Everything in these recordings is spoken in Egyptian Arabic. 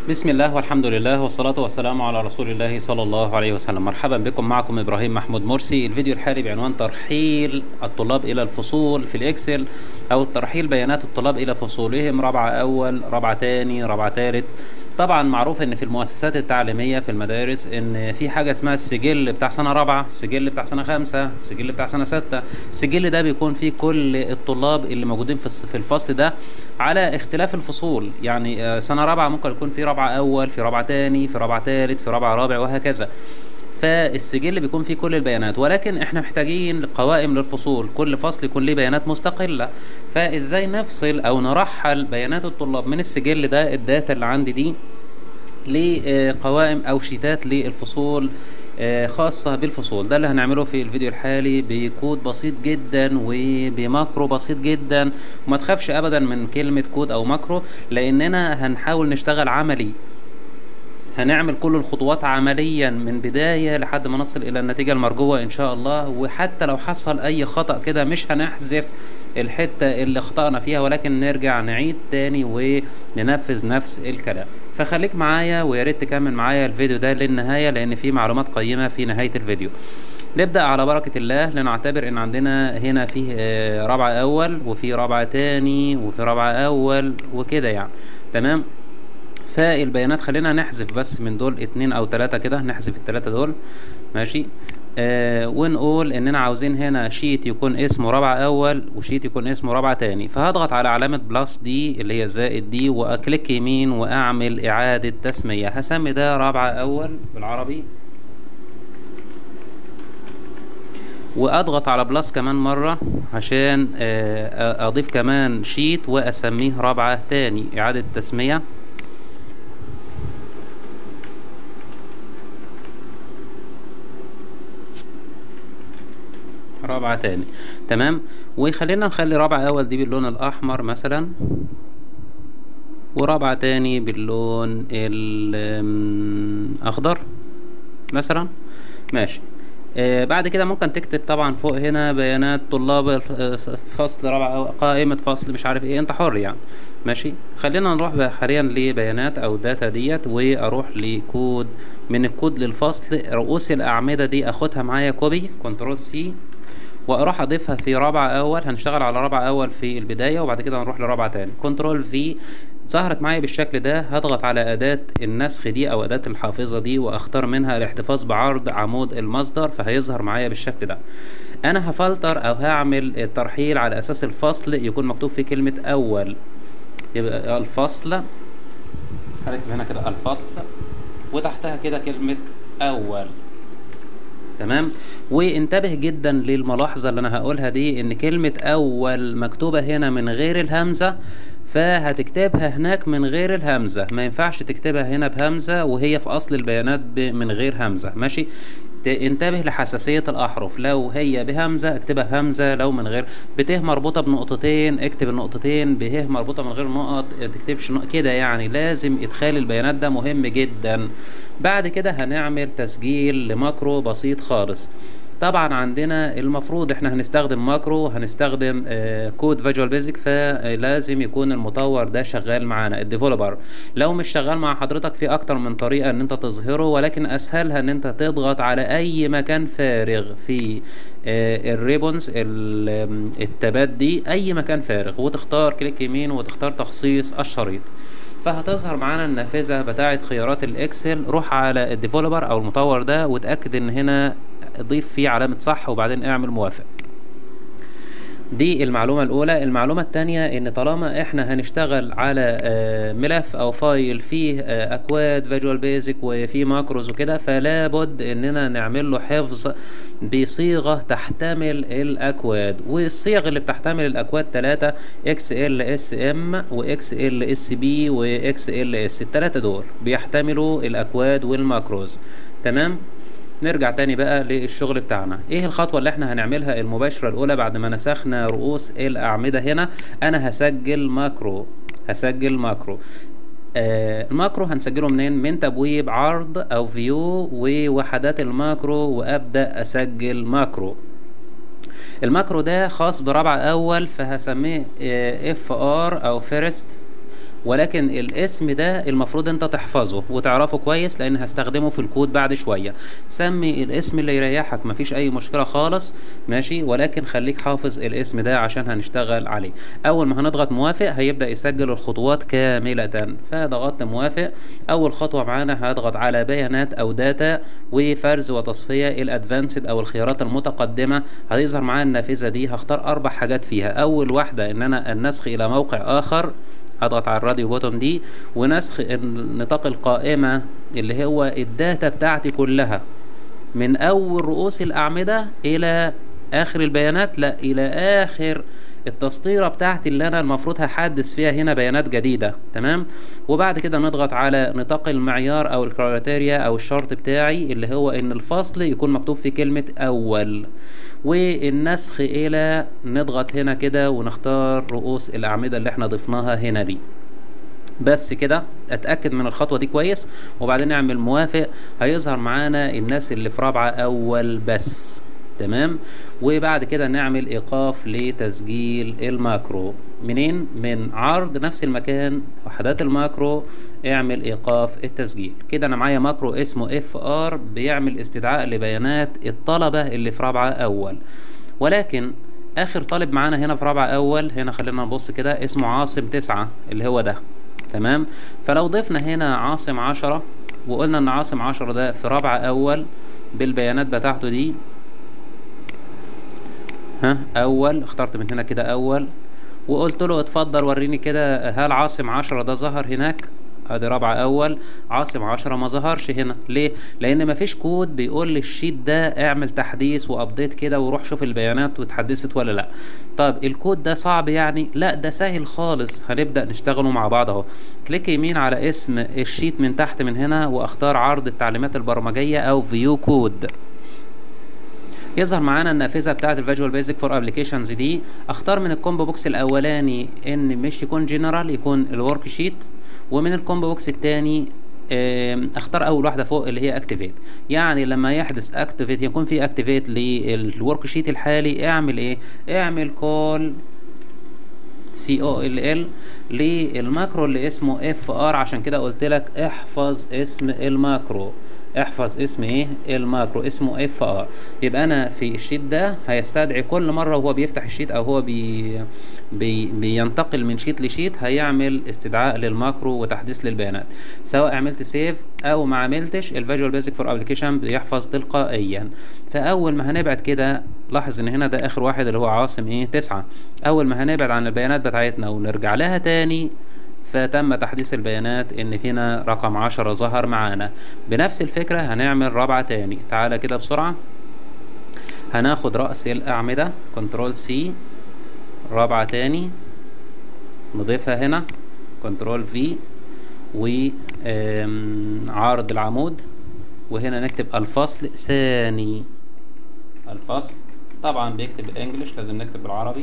بسم الله والحمد لله والصلاة والسلام على رسول الله صلى الله عليه وسلم مرحبا بكم معكم إبراهيم محمود مرسي الفيديو الحالي بعنوان ترحيل الطلاب إلى الفصول في الإكسل أو ترحيل بيانات الطلاب إلى فصولهم رابعة أول رابعة تاني رابعة تالت طبعا معروف ان في المؤسسات التعليميه في المدارس ان في حاجه اسمها السجل بتاع سنه رابعه السجل بتاع سنه خمسه السجل بتاع سنه سته السجل ده بيكون فيه كل الطلاب اللي موجودين في الص- في الفصل ده على اختلاف الفصول يعني آه، سنه رابعه ممكن يكون في رابعه اول في رابعه تاني في رابعه تالت في رابعه رابع وهكذا فالسجل بيكون فيه كل البيانات ولكن احنا محتاجين قوائم للفصول كل فصل يكون ليه بيانات مستقلة فازاي نفصل او نرحل بيانات الطلاب من السجل ده الداتا اللي عندي دي لقوائم او شيتات للفصول آه، خاصة بالفصول ده اللي هنعمله في الفيديو الحالي بكود بسيط جدا وبماكرو بسيط جدا وما تخافش ابدا من كلمة كود او ماكرو لاننا هنحاول نشتغل عملي هنعمل كل الخطوات عمليا من بداية لحد ما نصل إلى النتيجة المرجوة إن شاء الله وحتى لو حصل أي خطأ كده مش هنحذف الحتة اللي اخطأنا فيها ولكن نرجع نعيد تاني وننفذ نفس الكلام فخليك معايا ويا ريت تكمل معايا الفيديو ده للنهاية لأن فيه معلومات قيمة في نهاية الفيديو نبدأ على بركة الله لنعتبر إن عندنا هنا فيه آه، رابعة أول وفي رابعة تاني وفي رابعة أول وكده يعني تمام فالبيانات خلينا نحذف بس من دول اتنين او تلاتة كده نحذف التلاتة دول ماشي آه ونقول اننا عاوزين هنا شيت يكون اسمه رابعة اول وشيت يكون اسمه رابعة تاني فهضغط على علامة بلس دي اللي هي زائد دي واكليك يمين واعمل اعادة تسمية هسمي ده رابعة اول بالعربي واضغط على بلس كمان مرة عشان آه، اضيف كمان شيت واسميه رابعة تاني اعادة تسمية رابعة تاني تمام وخلينا نخلي رابعة أول دي باللون الأحمر مثلا ورابعة تاني باللون الأخضر مثلا ماشي آه بعد كده ممكن تكتب طبعا فوق هنا بيانات طلاب الف- آه، فصل رابعة أو قائمة فصل مش عارف ايه انت حر يعني ماشي خلينا نروح بقى حاليا لبيانات او داتا ديت واروح لكود من الكود للفصل رؤوس الأعمدة دي اخدها معايا كوبي كنترول سي واروح اضيفها في رابعة اول هنشتغل على رابعة اول في البداية وبعد كده نروح لرابعة تاني كنترول في ظهرت معايا بالشكل ده هضغط على أداة النسخ دي أو أداة الحافظة دي وأختار منها الاحتفاظ بعرض عمود المصدر فهيظهر معايا بالشكل ده أنا هفلتر أو هعمل الترحيل على أساس الفصل يكون مكتوب فيه كلمة أول يبقى الفصل هنكتب هنا كده الفصل وتحتها كده كلمة أول تمام وانتبه جدا للملاحظة اللي انا هقولها دي ان كلمة اول مكتوبة هنا من غير الهمزة فهتكتبها هناك من غير الهمزة ما ينفعش تكتبها هنا بهمزة وهي في اصل البيانات ب- من غير همزة ماشي ت- انتبه لحساسية الأحرف لو هي بهمزة اكتبها همزة لو من غير بته مربوطة بنقطتين اكتب النقطتين به مربوطة من غير نقط تكتبش نق... كده يعني لازم إدخال البيانات ده مهم جدا بعد كده هنعمل تسجيل لماكرو بسيط خالص طبعا عندنا المفروض احنا هنستخدم ماكرو هنستخدم آه كود فيجوال بيزك فلازم يكون المطور ده شغال معانا الديفلوبر لو مش شغال مع حضرتك في اكتر من طريقه ان انت تظهره ولكن اسهلها ان انت تضغط على اي مكان فارغ في آه الريبونز ال- آم، التابات دي اي مكان فارغ وتختار كليك يمين وتختار تخصيص الشريط فهتظهر معانا النافذة بتاعة خيارات الإكسل روح على الديفلوبر أو المطور ده وتأكد إن هنا ضيف فيه علامة صح وبعدين اعمل موافق دي المعلومة الأولى المعلومة التانية إن طالما إحنا هنشتغل على آه، ملف أو فايل فيه آه، أكواد فيجوال بيزك وفيه ماكروز وكده فلا بد إننا نعمل له حفظ بصيغة تحتمل الأكواد والصيغ اللي بتحتمل الأكواد ثلاثة اكس ال اس ام واكس ال اس بي واكس ال اس الثلاثة دول بيحتملوا الأكواد والماكروز تمام نرجع تاني بقى للشغل بتاعنا ايه الخطوة اللي احنا هنعملها المباشرة الاولى بعد ما نسخنا رؤوس الاعمدة هنا انا هسجل ماكرو هسجل ماكرو آه الماكرو هنسجله منين من تبويب عرض او فيو ووحدات الماكرو وابدا اسجل ماكرو الماكرو ده خاص برابعة اول فهسميه اف ار او فيرست ولكن الاسم ده المفروض انت تحفظه وتعرفه كويس لان هستخدمه في الكود بعد شويه سمي الاسم اللي يريحك مفيش اي مشكله خالص ماشي ولكن خليك حافظ الاسم ده عشان هنشتغل عليه اول ما هنضغط موافق هيبدا يسجل الخطوات كامله فضغطت موافق اول خطوه معانا هضغط على بيانات او داتا وفرز وتصفيه الادفانسد او الخيارات المتقدمه هيظهر معانا النافذه دي هختار اربع حاجات فيها اول واحده ان انا النسخ الى موقع اخر اضغط على الراديو بوتوم دي ونسخ نطاق القائمه اللي هو الداتا بتاعتي كلها من اول رؤوس الاعمده الى اخر البيانات لا الى اخر التسطيرة بتاعتي اللي انا المفروض هحدث فيها هنا بيانات جديدة تمام وبعد كده نضغط على نطاق المعيار او الكرايتيريا او الشرط بتاعي اللي هو ان الفصل يكون مكتوب فيه كلمة اول والنسخ الى نضغط هنا كده ونختار رؤوس الاعمدة اللي احنا ضفناها هنا دي بس كده اتاكد من الخطوه دي كويس وبعدين نعمل موافق هيظهر معانا الناس اللي في رابعه اول بس تمام وبعد كده نعمل ايقاف لتسجيل الماكرو منين من عرض نفس المكان وحدات الماكرو اعمل ايقاف التسجيل كده انا معايا ماكرو اسمه اف ار بيعمل استدعاء لبيانات الطلبه اللي في رابعه اول ولكن اخر طالب معانا هنا في رابعه اول هنا خلينا نبص كده اسمه عاصم تسعة اللي هو ده تمام فلو ضفنا هنا عاصم عشرة وقلنا ان عاصم عشرة ده في رابعه اول بالبيانات بتاعته دي ها اول اخترت من هنا كده اول وقلت له اتفضل وريني كده هل عاصم عشرة ده ظهر هناك ادي رابعة اول عاصم عشرة ما ظهرش هنا ليه لان مفيش كود بيقول لي الشيت ده اعمل تحديث وابديت كده وروح شوف البيانات واتحدثت ولا لا طب الكود ده صعب يعني لا ده سهل خالص هنبدا نشتغله مع بعض اهو كليك يمين على اسم الشيت من تحت من هنا واختار عرض التعليمات البرمجيه او فيو كود يظهر معانا النافذه بتاعه الفيجوال بيزك فور ابلكيشنز دي اختار من الكومبو بوكس الاولاني ان مش يكون جنرال يكون الورك شيت ومن الكومبو بوكس الثاني اختار اول واحده فوق اللي هي اكتيفيت يعني لما يحدث اكتيفيت يكون في اكتيفيت للورك شيت الحالي اعمل ايه اعمل كول سي او ال ال للماكرو اللي اسمه اف ار عشان كده قلت لك احفظ اسم الماكرو احفظ اسم ايه الماكرو اسمه اف ار يبقى انا في الشيت ده هيستدعي كل مره وهو بيفتح الشيت او هو بي بي بينتقل من شيت لشيت هيعمل استدعاء للماكرو وتحديث للبيانات سواء عملت سيف او ما عملتش الفيجوال بيزك فور ابلكيشن بيحفظ تلقائيا فاول ما هنبعد كده لاحظ ان هنا ده اخر واحد اللي هو عاصم ايه تسعة اول ما هنبعد عن البيانات بتاعتنا ونرجع لها تاني فتم تحديث البيانات ان فينا رقم عشرة ظهر معانا بنفس الفكرة هنعمل رابعة تاني تعالى كده بسرعة هناخد رأس الأعمدة كنترول سي رابعة تاني نضيفها هنا كنترول في وعارض العمود وهنا نكتب الفصل ثاني الفصل طبعا بيكتب بالانجلش لازم نكتب بالعربي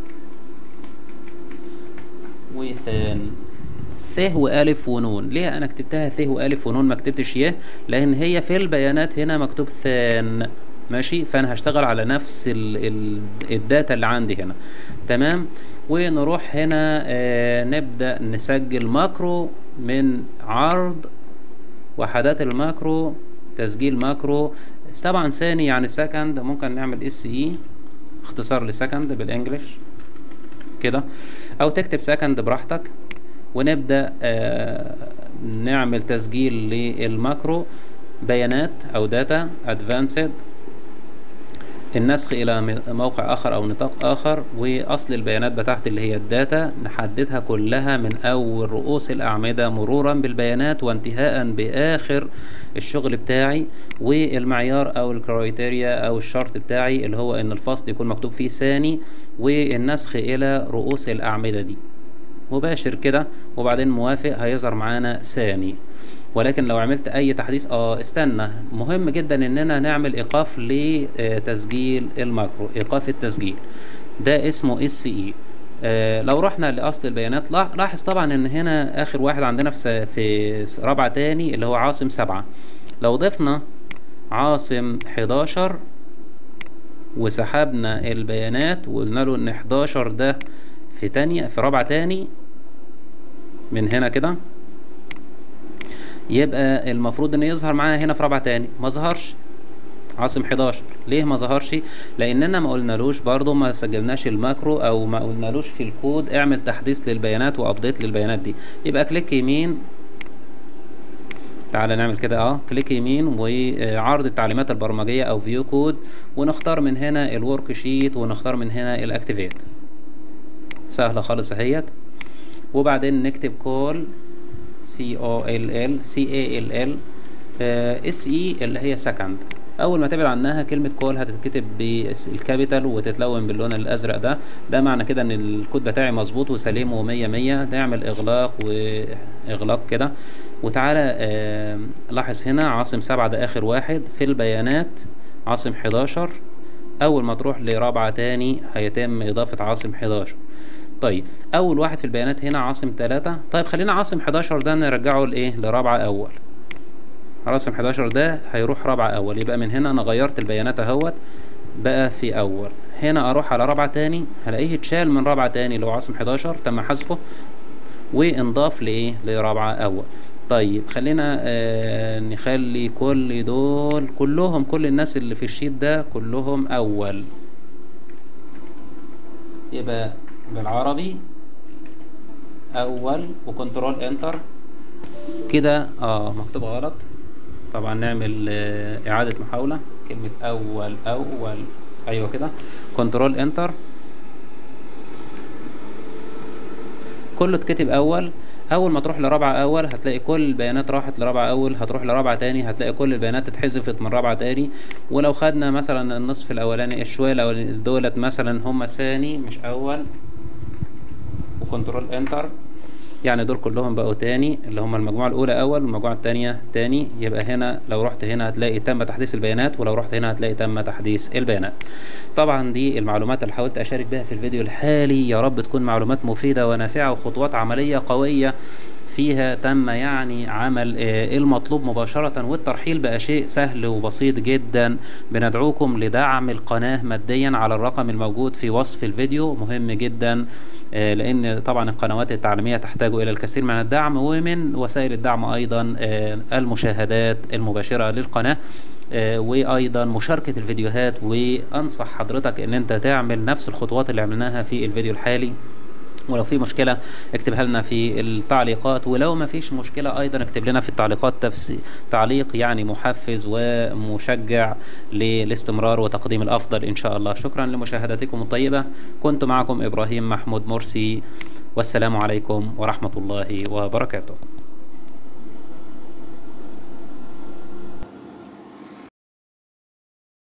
وثان ث والف ونون ليه انا كتبتها ث والف ونون ما كتبتش ي لان هي في البيانات هنا مكتوب ثان ماشي فانا هشتغل على نفس ال ال الداتا اللي عندي هنا تمام ونروح هنا آه نبدا نسجل ماكرو من عرض وحدات الماكرو تسجيل ماكرو طبعا ثاني يعني سكند ممكن نعمل اس اي اختصار لسكند بالانجلش كده او تكتب سكند براحتك ونبدا آه نعمل تسجيل للماكرو بيانات او داتا ادفانسد النسخ الى موقع اخر او نطاق اخر واصل البيانات بتاعتي اللي هي الداتا نحددها كلها من اول رؤوس الاعمده مرورا بالبيانات وانتهاء باخر الشغل بتاعي والمعيار او الكرايتيريا او الشرط بتاعي اللي هو ان الفصل يكون مكتوب فيه ثاني والنسخ الى رؤوس الاعمده دي مباشر كده وبعدين موافق هيظهر معانا ثاني ولكن لو عملت اي تحديث اه استنى مهم جدا اننا نعمل ايقاف لتسجيل الماكرو ايقاف التسجيل ده اسمه اس اي آه لو رحنا لاصل البيانات لاحظ طبعا ان هنا اخر واحد عندنا في في رابعه تاني اللي هو عاصم سبعة لو ضفنا عاصم 11 وسحبنا البيانات وقلنا له ان 11 ده في تانية في رابعة تاني من هنا كده يبقى المفروض ان يظهر معانا هنا في رابعه تاني ما ظهرش عاصم 11 ليه ما ظهرش لاننا ما قلنالوش برضو ما سجلناش الماكرو او ما قلنالوش في الكود اعمل تحديث للبيانات وابديت للبيانات دي يبقى كليك يمين تعالى نعمل كده اه كليك يمين وعرض التعليمات البرمجيه او فيو كود ونختار من هنا الورك شيت ونختار من هنا الاكتيفيت سهله خالص اهيت وبعدين نكتب كول سي او ال ال سي اي ال ال اس اي اللي هي سكند اول ما تبعد عنها كلمه كول هتتكتب بالكابيتال وتتلون باللون الازرق ده ده معنى كده ان الكود بتاعي مظبوط وسليم ومية مية نعمل اغلاق واغلاق كده وتعالى آه لاحظ هنا عاصم سبعة ده اخر واحد في البيانات عاصم 11 اول ما تروح لرابعة تاني هيتم اضافة عاصم 11 طيب اول واحد في البيانات هنا عاصم 3 طيب خلينا عاصم 11 ده نرجعه لايه لرابعة اول رقم 11 ده هيروح رابعة أول يبقى من هنا أنا غيرت البيانات أهوت بقى في أول هنا أروح على رابعة تاني هلاقيه اتشال من رابعة تاني اللي هو عاصم 11 تم حذفه وانضاف لإيه لرابعة أول طيب خلينا آه نخلي كل دول كلهم كل الناس اللي في الشيت ده كلهم أول يبقى بالعربي أول وكنترول انتر كده اه مكتوب غلط طبعا نعمل آه اعادة محاولة كلمة اول اول ايوه كده كنترول انتر كله اتكتب اول اول ما تروح لرابعة اول هتلاقي كل البيانات راحت لرابعة اول هتروح لرابعة تاني هتلاقي كل البيانات اتحذفت من رابعة تاني ولو خدنا مثلا النصف الاولاني الشوية الاولاني دولت مثلا هم ثاني مش اول وكنترول انتر يعني دول كلهم بقوا تاني اللي هم المجموعة الأولى أول والمجموعة التانية تاني يبقى هنا لو رحت هنا هتلاقي تم تحديث البيانات ولو رحت هنا هتلاقي تم تحديث البيانات طبعا دي المعلومات اللي حاولت أشارك بها في الفيديو الحالي يا رب تكون معلومات مفيدة ونافعة وخطوات عملية قوية فيها تم يعني عمل المطلوب مباشرة والترحيل بقى شيء سهل وبسيط جدا بندعوكم لدعم القناة ماديا على الرقم الموجود في وصف الفيديو مهم جدا لأن طبعا القنوات التعليمية تحتاج إلى الكثير من الدعم ومن وسائل الدعم أيضا المشاهدات المباشرة للقناة وايضا مشاركة الفيديوهات وانصح حضرتك ان انت تعمل نفس الخطوات اللي عملناها في الفيديو الحالي ولو في مشكله اكتبها لنا في التعليقات ولو ما فيش مشكله ايضا اكتب لنا في التعليقات تفسي تعليق يعني محفز ومشجع للاستمرار وتقديم الافضل ان شاء الله شكرا لمشاهدتكم الطيبه كنت معكم ابراهيم محمود مرسي والسلام عليكم ورحمه الله وبركاته